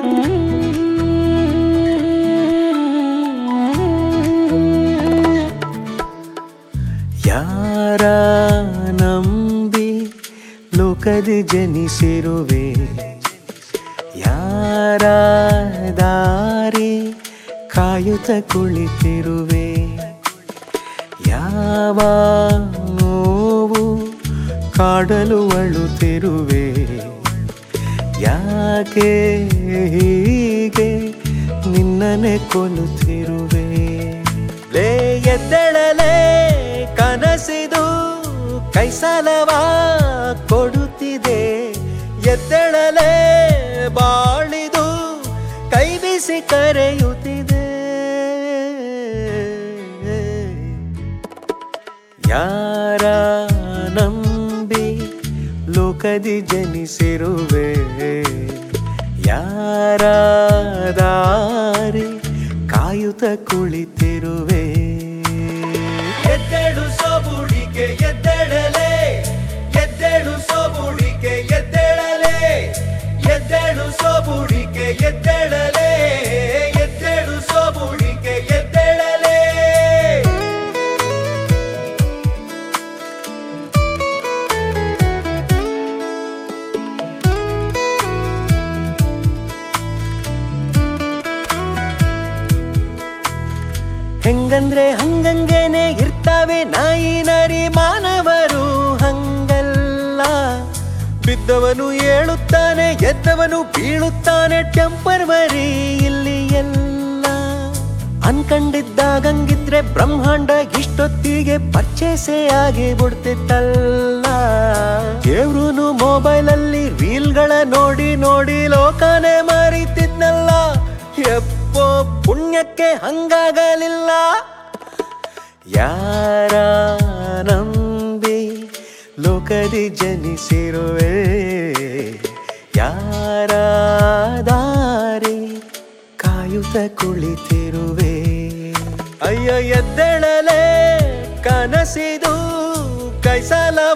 ಯಾರ ನಂಬಿ ಲೋಕದಿ ಜನಿಸಿರುವೆ ಯಾರ ದಾರಿ ಕಾಯುತ್ತ ಕುಳಿತಿರುವೆ ಯಾವ ನೋವು ಕಾಡಲು ಅಳುತ್ತಿರುವೆ ಯಾಕೆ ಹೀಗೆ ನಿನ್ನನೆ ಕೊಲುತ್ತಿರುವೆ ಲೇ ಎದ್ದಳಲೇ ಕನಸಿದು ಕೈಸಲವ ಕೊಡುತ್ತಿದೆ ಎದ್ದಳಲೇ ಬಾಳಿದು ಕೈ ಬಿಸಿ ಕರೆಯುತ್ತಿದೆ ಯಾರ ನಂಬಿ ಲೋಕದಿ ಜನಿಸಿರುವೆ ಯಾರ ದಾರಿ ಕಾಯುತ್ತ ಕುಳಿತಿರುವೆ ಎದ್ದೆಡು ಸೋಬುಡಿಕೆ ಎದ್ದೆಡಲೆ ಎದ್ದೆಡು ಸೋಬುಡಿಕೆ ಎದ್ದೆಳಲೆ ಎದ್ದೆಡು ಸೋಬುಡಿಕೆ ಎದ್ದೆಳಲೆ ಎದ್ದೆಡು ಸೋಬುಡಿಕೆ ಎದ್ದೆಳಲೆ ಹೆಂಗಂದ್ರೆ ಹಂಗಂಗೇನೆ ಇರ್ತಾವೆ ನಾಯಿ ನರಿ ಮಾನವರು ಹಂಗಲ್ಲ ಬಿದ್ದವನು ಏಳುತ್ತಾನೆ ಎದ್ದವನು ಬೀಳುತ್ತಾನೆ ಟೆಂಪರ್ವರಿ ಇಲ್ಲಿ ಎಲ್ಲ ಅನ್ಕಂಡಿದ್ದಾಗಂಗಿದ್ರೆ ಬ್ರಹ್ಮಾಂಡ ಇಷ್ಟೊತ್ತಿಗೆ ಪರ್ಚೇಸೇ ಆಗಿ ಬಿಡ್ತಿತ್ತಲ್ಲ ದೇವ್ರುನು ಮೊಬೈಲ್ ಅಲ್ಲಿ ರೀಲ್ಗಳ ನೋಡಿ ನೋಡಿ ಲೋಕನೇ ಮರಿತಿದ್ನಲ್ಲ ಎಪ್ಪೋ ಪುಣ್ಯಕ್ಕೆ ಹಂಗಾಗಲಿಲ್ಲ ಯಾರ ನಂಬಿ ಲೋಕದಿ ಜನಿಸಿರುವೆ ಯಾರ ದಾರಿ ಕಾಯುತ್ತ ಕುಳಿತಿರುವೆ ಅಯ್ಯೋ ಎದ್ದಳಲೆ ಕನಸಿದು ಕೈಸಲ